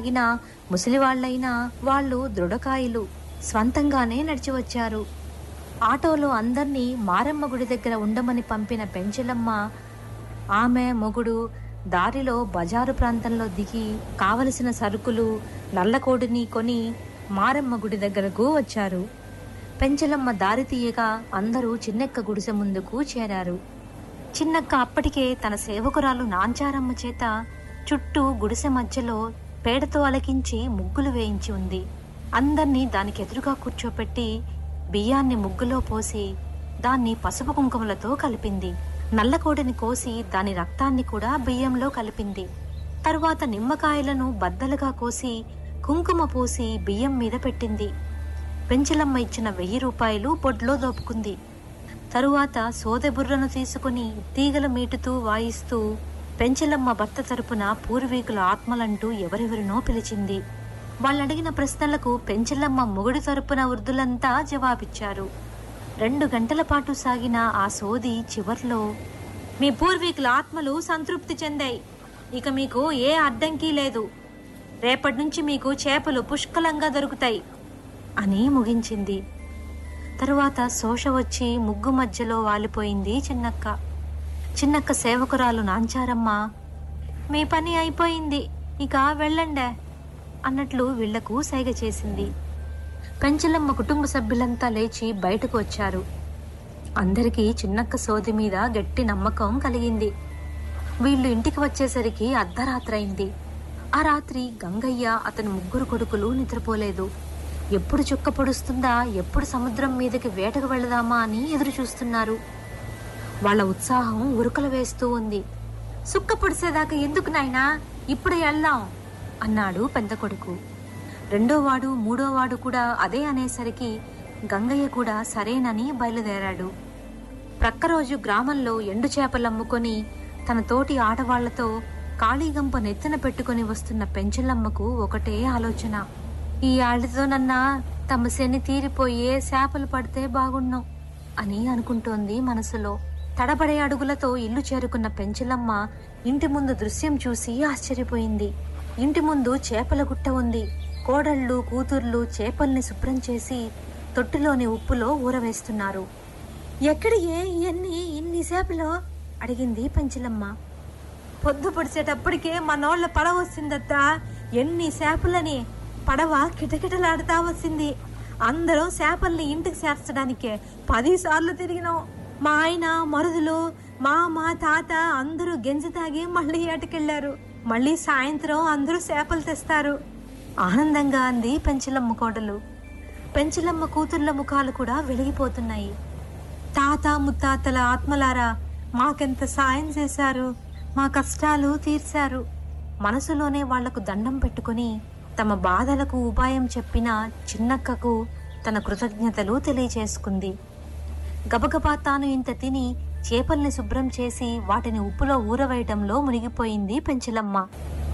కలిగిన ముసలివాళ్లైనా వాళ్ళు దృఢకాయులు స్వంతంగానే నడిచి వచ్చారు ఆటోలో అందర్నీ మారమ్మ గుడి దగ్గర ఉండమని పంపిన పెంచలమ్మ ఆమె మొగుడు దారిలో బజారు ప్రాంతంలో దిగి కావలసిన సరుకులు నల్లకోడిని కొని మారమ్మ గుడి దగ్గరకు వచ్చారు పెంచలమ్మ దారి తీయగా అందరూ చిన్నక్క గుడిసె ముందుకు చేరారు చిన్నక్క అప్పటికే తన సేవకురాలు నాంచారమ్మ చేత చుట్టూ గుడిసె మధ్యలో పేడతో అలకించి ముగ్గులు వేయించి ఉంది అందర్నీ దానికి ఎదురుగా కూర్చోపెట్టి బియ్యాన్ని ముగ్గులో పోసి దాన్ని పసుపు కుంకుమలతో కలిపింది నల్లకోడిని కోసి దాని రక్తాన్ని కూడా బియ్యంలో కలిపింది తరువాత నిమ్మకాయలను బద్దలుగా కోసి కుంకుమ పూసి బియ్యం మీద పెట్టింది పెంచలమ్మ ఇచ్చిన వెయ్యి రూపాయలు బొడ్లో దోపుకుంది తరువాత సోదెబుర్రను తీసుకుని తీగల మీటుతూ వాయిస్తూ పెంచలమ్మ భర్త తరపున పూర్వీకుల ఆత్మలంటూ ఎవరెవరినో పిలిచింది వాళ్ళడిగిన ప్రశ్నలకు పెంచలమ్మ మొగుడి తరపున వృద్ధులంతా జవాబిచ్చారు రెండు గంటల పాటు సాగిన ఆ సోది చివర్లో మీ పూర్వీకుల ఆత్మలు సంతృప్తి చెందాయి ఇక మీకు ఏ అడ్డంకి లేదు రేపటి నుంచి మీకు చేపలు పుష్కలంగా దొరుకుతాయి అని ముగించింది తరువాత శోష వచ్చి ముగ్గు మధ్యలో వాలిపోయింది చిన్నక్క చిన్నక్క సేవకురాలు నాంచారమ్మ మీ పని అయిపోయింది ఇక వెళ్ళండే అన్నట్లు వీళ్లకు సైగ చేసింది పెంచలమ్మ కుటుంబ సభ్యులంతా లేచి బయటకు వచ్చారు అందరికీ చిన్నక్క సోది మీద గట్టి నమ్మకం కలిగింది వీళ్ళు ఇంటికి వచ్చేసరికి అర్ధరాత్రైంది ఆ రాత్రి గంగయ్య అతని ముగ్గురు కొడుకులు నిద్రపోలేదు ఎప్పుడు చుక్క పొడుస్తుందా ఎప్పుడు సముద్రం మీదకి వేటకు వెళదామా అని ఎదురు చూస్తున్నారు వాళ్ళ ఉత్సాహం ఉరుకలు వేస్తూ ఉంది సుక్క పొడిసేదాకా ఎందుకు నాయనా ఇప్పుడు వెళ్దాం అన్నాడు పెద్ద కొడుకు రెండోవాడు మూడోవాడు కూడా అదే అనేసరికి గంగయ్య కూడా సరేనని బయలుదేరాడు ప్రక్క రోజు గ్రామంలో ఎండు చేపలు అమ్ముకొని తన తోటి ఆడవాళ్లతో కాళీగంప నెత్తిన పెట్టుకుని వస్తున్న పెంచలమ్మకు ఒకటే ఆలోచన ఈ ఆళ్ళతోనన్నా తమ శని తీరిపోయే చేపలు పడితే బాగున్నాం అని అనుకుంటోంది మనసులో తడబడే అడుగులతో ఇల్లు చేరుకున్న పెంచలమ్మ ఇంటి ముందు దృశ్యం చూసి ఆశ్చర్యపోయింది ఇంటి ముందు చేపల గుట్ట ఉంది కోడళ్ళు కూతుర్లు చేపల్ని శుభ్రం చేసి తొట్టిలోని ఉప్పులో ఊరవేస్తున్నారు ఎక్కడి ఏ ఇవన్నీ ఇన్ని చేపలు అడిగింది పెంచలమ్మ పొద్దు పొడిచేటప్పటికే మనోళ్ళ పడవ వచ్చిందత్తా ఎన్ని చేపలని పడవ కిటకిటలాడుతా వచ్చింది అందరం చేపల్ని ఇంటికి చేర్చడానికే పది సార్లు తిరిగినాం మా ఆయన మరుదులు మా మా తాత అందరూ గెంజి తాగి మళ్ళీ ఏటకెళ్లారు మళ్ళీ సాయంత్రం అందరూ చేపలు తెస్తారు ఆనందంగా అంది పెంచలమ్మ కోడలు పెంచలమ్మ కూతుర్ల ముఖాలు కూడా వెలిగిపోతున్నాయి తాత ముత్తాతల ఆత్మలారా మాకెంత సాయం చేశారు మా కష్టాలు తీర్చారు మనసులోనే వాళ్లకు దండం పెట్టుకుని తమ బాధలకు ఉపాయం చెప్పిన చిన్నక్కకు తన కృతజ్ఞతలు తెలియచేసుకుంది గబగబా తాను ఇంత తిని చేపల్ని శుభ్రం చేసి వాటిని ఉప్పులో ఊరవేయటంలో మునిగిపోయింది పెంచలమ్మ